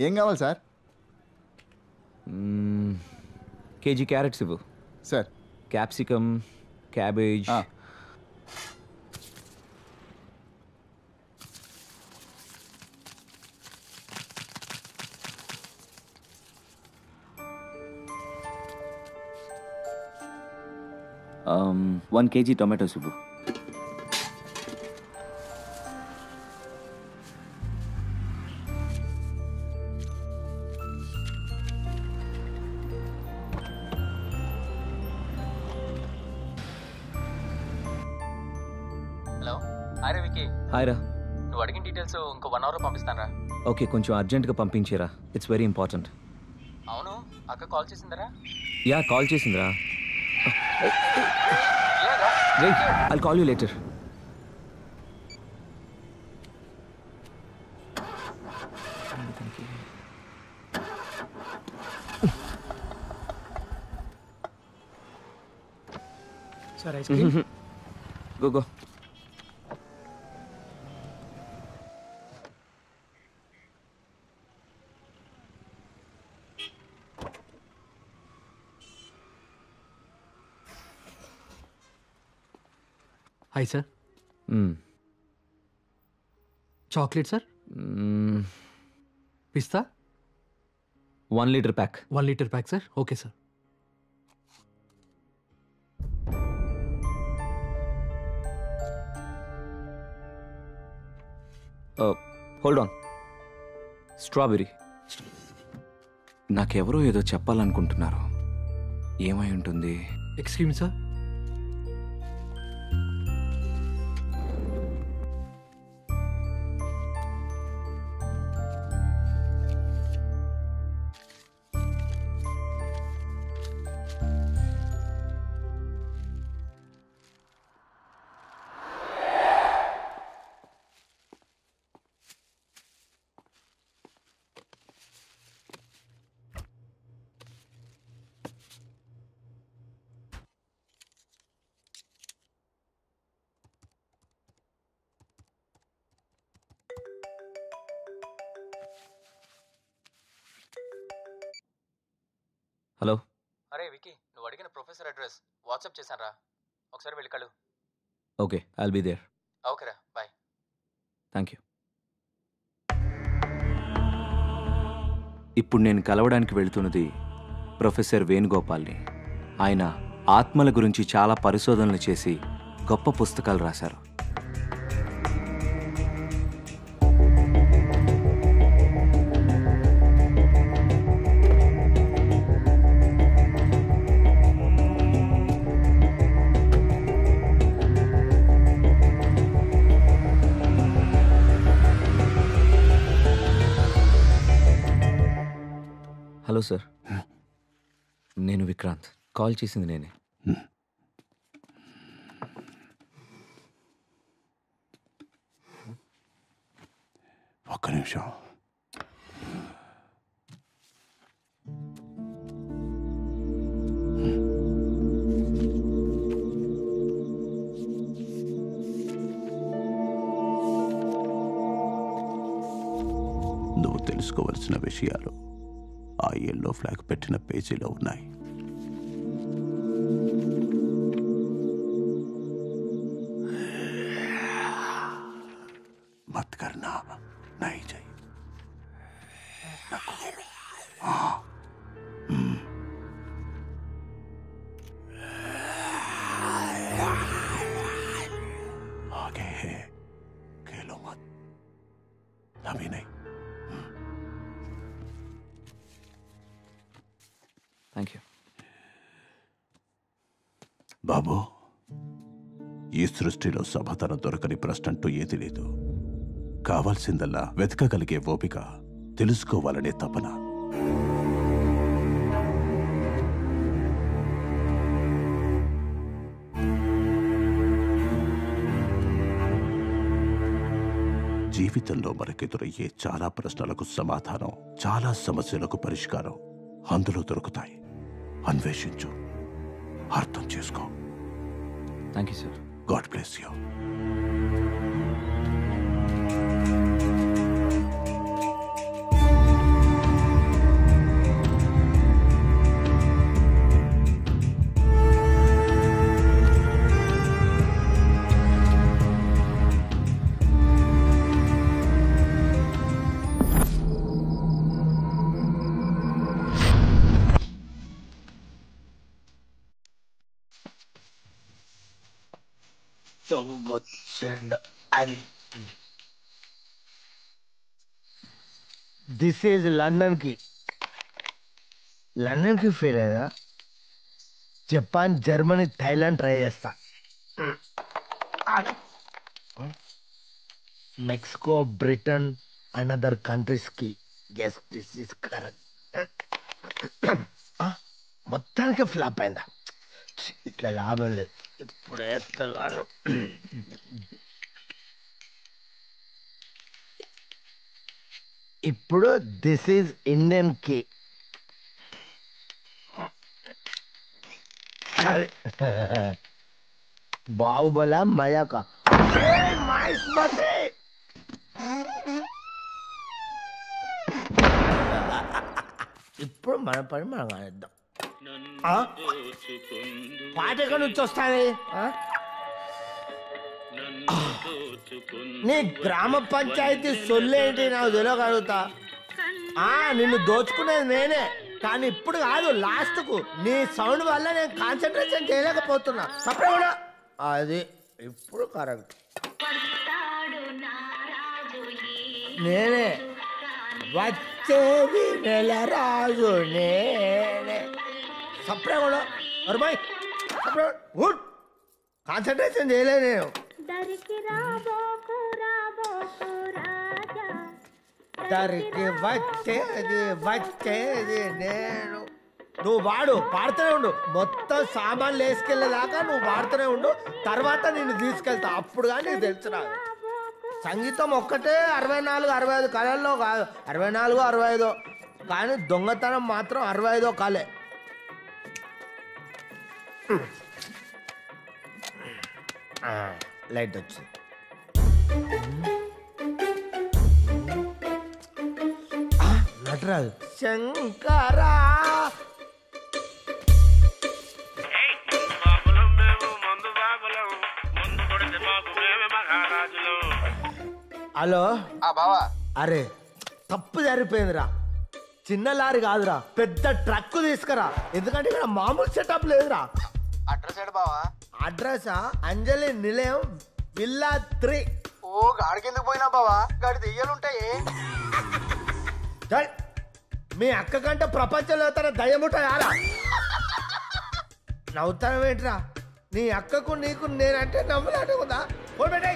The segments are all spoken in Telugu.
ఏం కావాలి సార్ మ్మ్, కేజీ క్యారెట్స్ ఇవ్వు సార్ క్యాప్సికమ్ క్యాబేజ్ ఆ. వన్ కేజీ టొమాటోస్ ఇవ్వు హలో హాయ్ రవికి హాయ్ రా నువ్వు అడిగిన డీటెయిల్స్ ఇంకో వన్ అవర్లో పంపిస్తాను ఓకే కొంచెం అర్జెంట్గా పంపించేరా ఇట్స్ వెరీ ఇంపార్టెంట్ అవును అక్క కాల్ చేసిందరా యా కాల్ చేసిందిరా రే I call you later sir ice cream go go hi sir chocolate sir పిస్తా one litre pack one litre pack sir okay sir hold on strawberry నాకెవరో ఏదో చెప్పాలనుకుంటున్నారు ఏమై ఉంటుంది ఎక్స్క్యూజ్ సార్ హలో అరే వికీ నువ్వు అడిగిన ప్రొఫెసర్ అడ్రస్ వాట్సాప్ చేశాను రా ఒకసారి వెళ్ళి కలు ఓకే ఐల్ బీ దేర్ ఓకేరా బాయ్ థ్యాంక్ యూ ఇప్పుడు నేను కలవడానికి వెళ్తున్నది ప్రొఫెసర్ వేణుగోపాల్ని ఆయన ఆత్మల గురించి చాలా పరిశోధనలు చేసి గొప్ప పుస్తకాలు రాశారు హలో సార్ నేను విక్రాంత్ కాల్ చేసింది నేనే ఒక్క నిమిషం నువ్వు తెలుసుకోవలసిన విషయాలు ఆ ఎల్లో ఫ్లాగ్ పెట్టిన పేజీలో ఉన్నాయి मत करना नहीं चाहिए नको। हाँ। हम्म। आगे है खेलो मत अभी नहीं థ్యాంక్ యూ బాబు ఈ సృష్టిలో సమాధానం దొరకని ప్రశ్న అంటూ ఏది లేదు కావాల్సిందల్లా వెతకగలిగే ఓపిక తెలుసుకోవాలనే తపన జీవితంలో మనకెదురయ్యే చాలా ప్రశ్నలకు సమాధానం చాలా సమస్యలకు పరిష్కారం అందులో దొరుకుతాయి అన్వేషించు అర్థం చేసుకో thank you sir God bless you వచ్చాడు అని దిస్ ఈజ్ లండన్ కి లండన్ కి ఫెయిల్ అయ్యా జపాన్ జర్మనీ థైలాండ్ ట్రై చేస్తా Mexico Britain and other countries కి ఎస్ దిస్ ఇస్ కరెక్ట్ మొత్తానికి ఫ్లాప్ అయిందా ఛీ, ఇట్లా లాభం లేదు ఇప్పుడు వేస్తాను ఇప్పుడు దిస్ ఈజ్ ఇండియన్ కి బాహుబల మయాక ఇప్పుడు మన పని మనం కానిద్దాం ఆ? పాట ఎక్కడి నుంచి వస్తుంది ఆ? నీ గ్రామ పంచాయతీ సొల్లేంటి నాకు తెలియగలుగుతా ఆ నిన్ను దోచుకునేది నేనే కానీ ఇప్పుడు కాదు లాస్ట్ కు నీ సౌండ్ వల్ల నేను కాన్సన్ట్రేషన్ చేయలేకపోతున్నా సపరే కూడా అది ఇప్పుడు కరెక్ట్ నేనే వచ్చేది నెల రాజు నేనే సపరే కూడా అరుమాయ్ సపరే కాన్సన్ట్రేషన్ చేయలేదు నేను దరికి రాబోకు రాబోకు రాజా దరికి వచ్చేది వచ్చేది నేను నువ్వు వాడు పాడుతూనే ఉండు మొత్తం సామాన్లు వేసుకెళ్ళేదాకా నువ్వు పాడుతూనే ఉండు తర్వాత నేను తీసుకెళ్తా అప్పుడు కానీ నీకు తెలుసు నాకు సంగీతం ఒక్కటే అరవై నాలుగు అరవై ఐదు కళల్లో కాదు అరవై నాలుగు అరవై ఐదు కానీ దొంగతనం మాత్రం అరవై ఐదో కళే ఆ, లైట్ వచ్చింది ఆ, నటరాజు శంకరా హలో ఆ బావా అరే తప్పు జరిగిపోయిందిరా చిన్న లారీ కాదురా పెద్ద ట్రక్ తీసుకురా ఎందుకంటే ఇక్కడ మామూలు సెటప్ లేదురా అడ్రస్ ఏంటి బావా అడ్రస్ అంజలి నిలయం విల్లా త్రీ ఓ గాడికి ఎందుకు పోయినా బావా గాడి దెయ్యాలుంటాయి చల్. మీ అక్క కంటే ప్రపంచంలో తన దయ్యముంటాయారా నవ్వుతానం ఏంట్రా నీ అక్కకు నీకు నేనంటే నవ్వులాటకుందా పోబెట్టాయి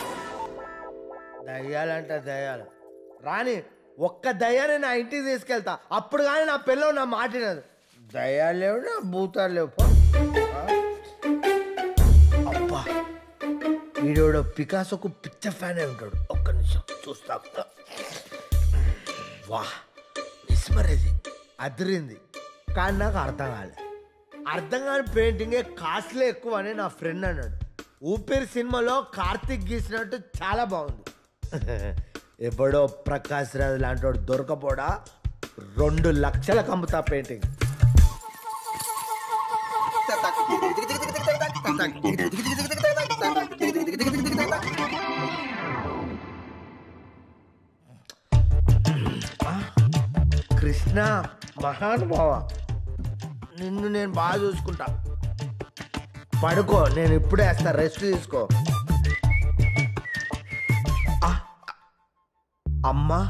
దయ్యాలంటే దయ్యాలు రాని ఒక్క దయ్యాన్ని నా ఇంటికి తీసుకెళ్తా అప్పుడు కానీ నా పిల్లలు నా మాట వినదు దయ్యాలు లేవు నా భూతాలు లేవు పో. ఆ? అబ్బా వీడోడు పికాసోకు పిచ్చ ఫ్యాన్ ఉంటాడు ఒక్క నిమిషం చూస్తా వా మిస్మరేది అదిరింది కానీ నాకు అర్థం కాలేదు అర్థం కాని పెయింటింగే కాస్ట్లీ ఎక్కువ అని నా ఫ్రెండ్ అన్నాడు ఊపిరి సినిమాలో కార్తిక్ గీసినట్టు చాలా బాగుంది ఎప్పుడో ప్రకాష్ రాజ్ లాంటి వాడు దొరకపోడా రెండు లక్షలకు అమ్ముతా పెయింటింగ్ కృష్ణ మహానుభావ నిన్ను నేను బాగా చూసుకుంటా పడుకో నేను ఇప్పుడే వేస్తా రెస్ట్ తీసుకో ఆ, అమ్మా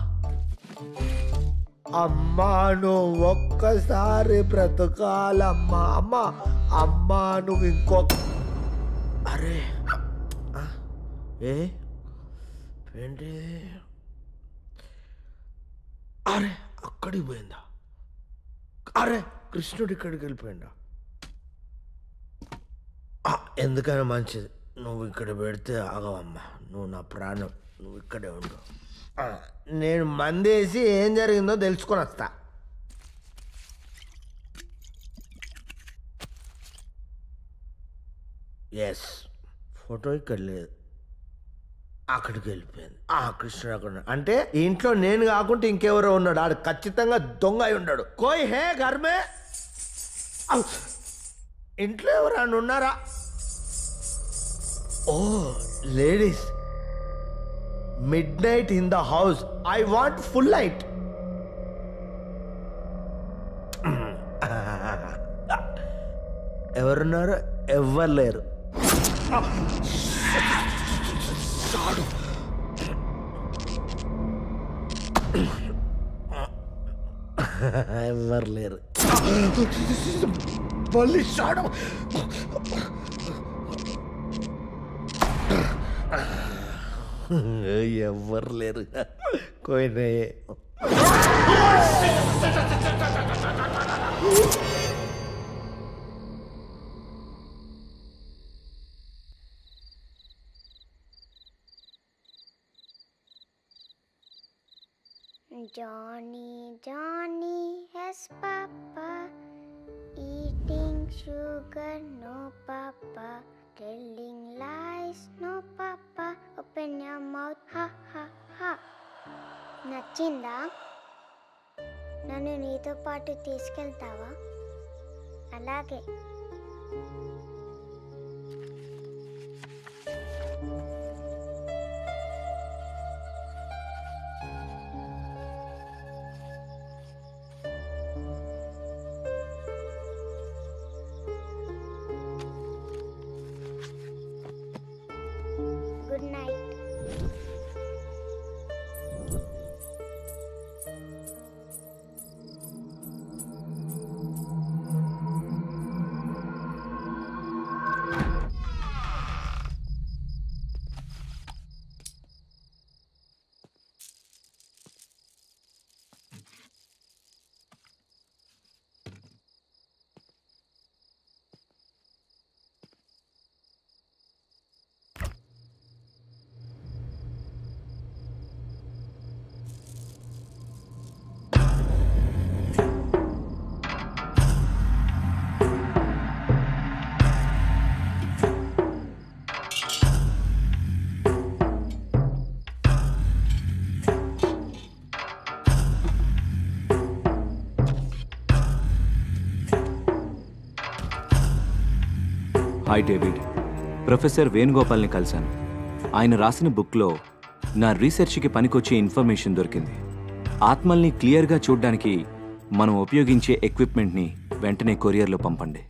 అమ్మా నువ్వు ఒక్కసారి బ్రతకాలమ్మా అమ్మా అమ్మా నువ్వు ఇంకొక అరే ఆ, ఏ ఏంటి అరే అక్కడికి పోయిందా అరే కృష్ణుడు ఇక్కడికి వెళ్ళిపోయిందా ఆ, ఎందుకైనా మంచిది నువ్వు ఇక్కడ పెడితే ఆగవమ్మా నువ్వు నా ప్రాణం నువ్వు ఇక్కడే ఉండు ఆ, నేను మందేసి ఏం జరిగిందో తెలుసుకొని వస్తా ఎస్ ఫోటో ఇక్కడ లేదు అక్కడికి వెళ్ళిపోయింది ఆ కృష్ణుడు అక్కడ ఉన్నాడు. అంటే ఈ ఇంట్లో నేను కాకుండా ఇంకెవరో ఉన్నాడు ఆడు ఖచ్చితంగా దొంగ అయి ఉన్నాడు కోయ్ హే గర్మే ఔ! ఇంట్లో ఎవరైనా ఉన్నారా ఓ ladies midnight in the house I want full light ఎవరున్నారు ఎవ్వరు లేరు సాడు ఎవరు లేరు మళ్ళీ సాడు ఎవరు లేరు కోయినాయే Johnny, Johnny has papa. Eating sugar, no papa. Telling lies, no papa. Open your mouth, ha ha ha. నచ్చిందా నన్ను నీతో పాటు తీసుకెళ్తావా అలాగే good night hi David professor వేణుగోపాల్ని కలిశాను ఆయన రాసిన బుక్లో నా రీసెర్చ్కి పనికొచ్చే ఇన్ఫర్మేషన్ దొరికింది ఆత్మల్ని క్లియర్గా చూడడానికి మనం ఉపయోగించే ఎక్విప్మెంట్ని వెంటనే కొరియర్లో పంపండి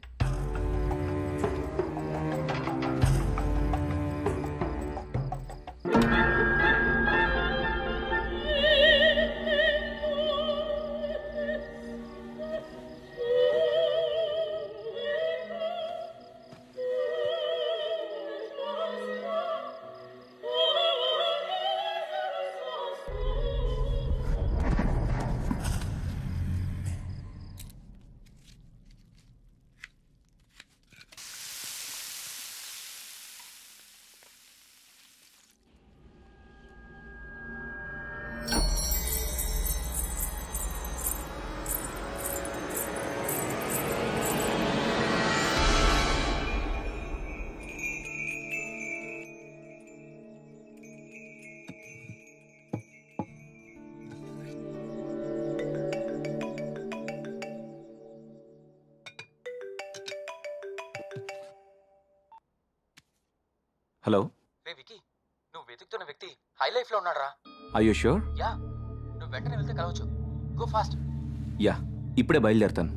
హలో రే వికీ నువ్వు వెతుకుతున్న వ్యక్తి హై లైఫ్లో ఉన్నాడు రా అయ్యో షూర్ యా నువ్వు వెంటనే వెళ్తే కలవచ్చు గో ఫాస్ట్ యా ఇప్పుడే బయలుదేరుతాను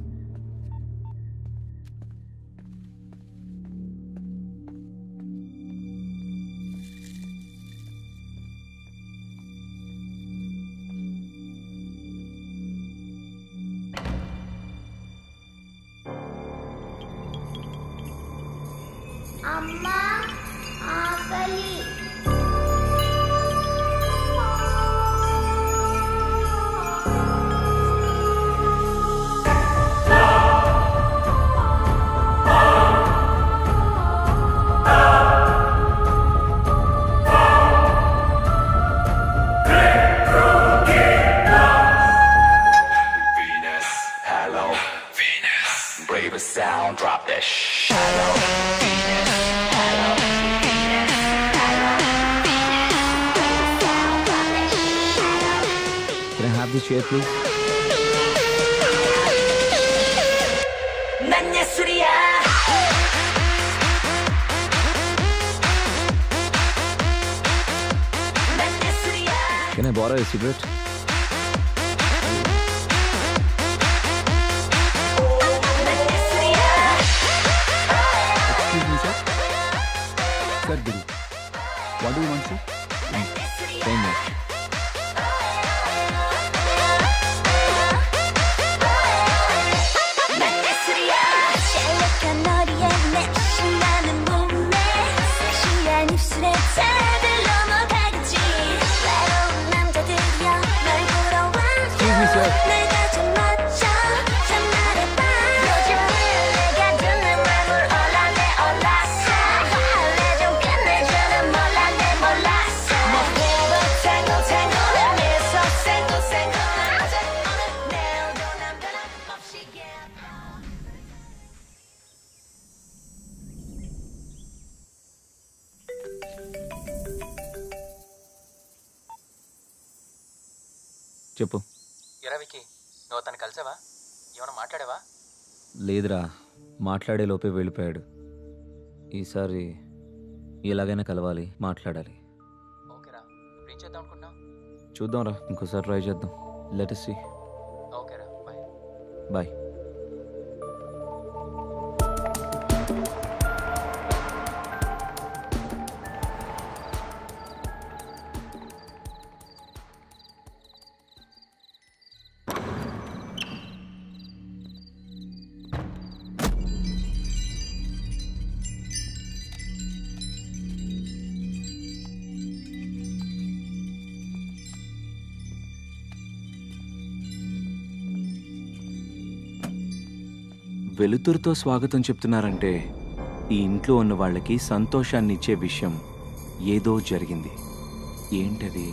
అమ్మా ఆకలి Venus, hello, Venus. Brave as sound, drop that shallow. Venus, hello, Venus, hello, Can I have this chair, please? 난 예술이야. 난 예술이야. Can I borrow a cigarette? 난 예술이야. Excuse me, sir. Sir, Guru. What do you want, sir? Same here. 셀렉한 너리에 내 신나는 몸매 섹시한 입술에 다들 넘어가겠지 외로운 남자들이여 널 보러 왔어 날 가져맞춰 참 말해봐 요즘 내가 듣는 맘을 올라내 올랐어 할래 좀 끝내주는 몰라 내 몰랐어 내 배가 탱고 탱고 내 미소 생고 생고 어제 오늘 내일도 난 변함없이 yeah చెప్పు ఎరా వికి నువ్వు అతను కలిసావా ఏమైనా మాట్లాడావా లేదురా మాట్లాడే లోపే వెళ్ళిపోయాడు ఈసారి ఎలాగైనా కలవాలి మాట్లాడాలి ఓకేరా ఇప్పుడు ఏం చేద్దాం అనుకుంటున్నావు చూద్దాంరా ఇంకోసారి ట్రై చేద్దాం లెట్ సి ఓకేరా బాయ్ బాయ్ వెలుతురుతో స్వాగతం చెప్తున్నారంటే ఈ ఇంట్లో ఉన్న వాళ్ళకి సంతోషాన్ని ఇచ్చే విషయం ఏదో జరిగింది ఏంటది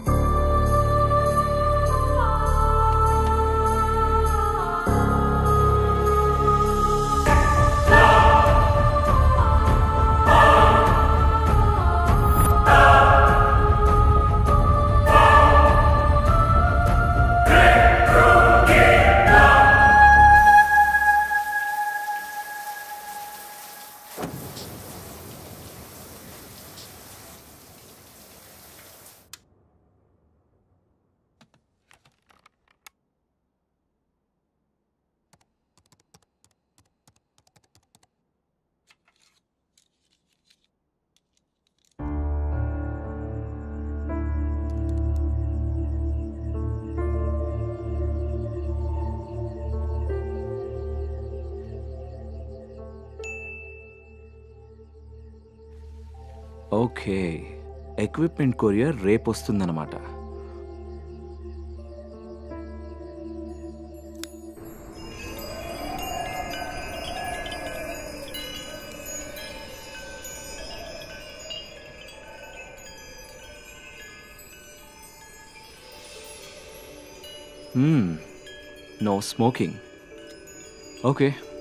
ఓకే ఎక్విప్మెంట్ కొరియర్ రేపు వస్తుందన్నమాట నో స్మోకింగ్ ఓకే